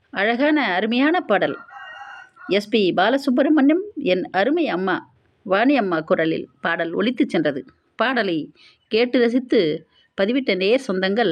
அழகான அருமையான பாடல் எஸ்பி பாலசுப்ரமணியம் என் அருமை அம்மா வாணி அம்மா குரலில் பாடல் ஒலித்துச் சென்றது பாடலை கேட்டு ரசித்து பதிவிட்ட நேர் சொந்தங்கள்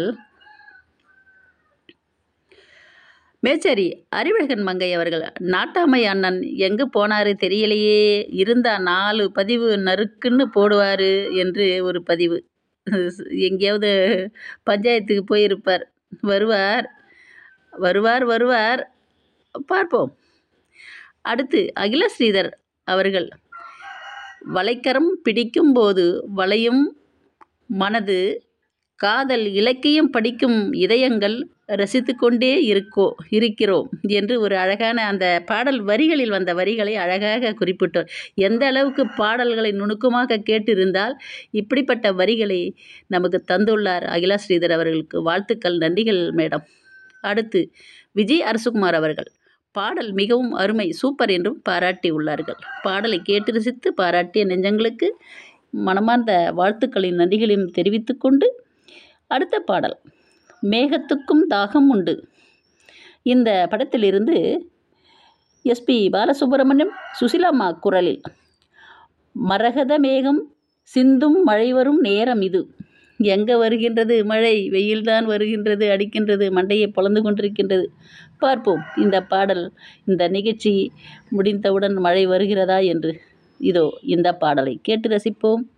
மேச்சேரி அறிவழகன் மங்கை அவர்கள் நாட்டாமை அண்ணன் எங்கே போனாரு தெரியலையே இருந்தா நாலு பதிவு நறுக்குன்னு போடுவார் என்று ஒரு பதிவு எங்கேயாவது பஞ்சாயத்துக்கு போயிருப்பார் வருவார் வருவார் வருவார் பார்ப்போம் அடுத்து அகில ஸ்ரீதர் அவர்கள் வலைக்கரம் பிடிக்கும் போது வளையும் மனது காதல் இலக்கியம் படிக்கும் இதயங்கள் ரசித்து கொண்டே இருக்கோ இருக்கிறோம் என்று ஒரு அழகான அந்த பாடல் வரிகளில் வந்த வரிகளை அழகாக குறிப்பிட்டோர் எந்த அளவுக்கு பாடல்களை நுணுக்கமாக கேட்டிருந்தால் இப்படிப்பட்ட வரிகளை நமக்கு தந்துள்ளார் அகிலா ஸ்ரீதர் அவர்களுக்கு வாழ்த்துக்கள் நன்றிகள் மேடம் அடுத்து விஜய் அரசுகுமார் அவர்கள் பாடல் மிகவும் அருமை சூப்பர் என்றும் பாராட்டி உள்ளார்கள் பாடலை கேட்டு ரசித்து பாராட்டிய நெஞ்சங்களுக்கு மனமார்ந்த வாழ்த்துக்களின் நன்றிகளையும் தெரிவித்துக்கொண்டு அடுத்த பாடல் மேகத்துக்கும் தாகம் உண்டு இந்த படத்திலிருந்து எஸ்பி பாலசுப்ரமணியம் சுசிலாம்மா குரலில் மரகத மேகம் சிந்தும் மழை வரும் நேரம் இது எங்கே வருகின்றது மழை வெயில்தான் வருகின்றது அடிக்கின்றது மண்டையை பொழந்து கொண்டிருக்கின்றது பார்ப்போம் இந்த பாடல் இந்த நிகழ்ச்சி முடிந்தவுடன் மழை வருகிறதா என்று இதோ இந்த பாடலை கேட்டு ரசிப்போம்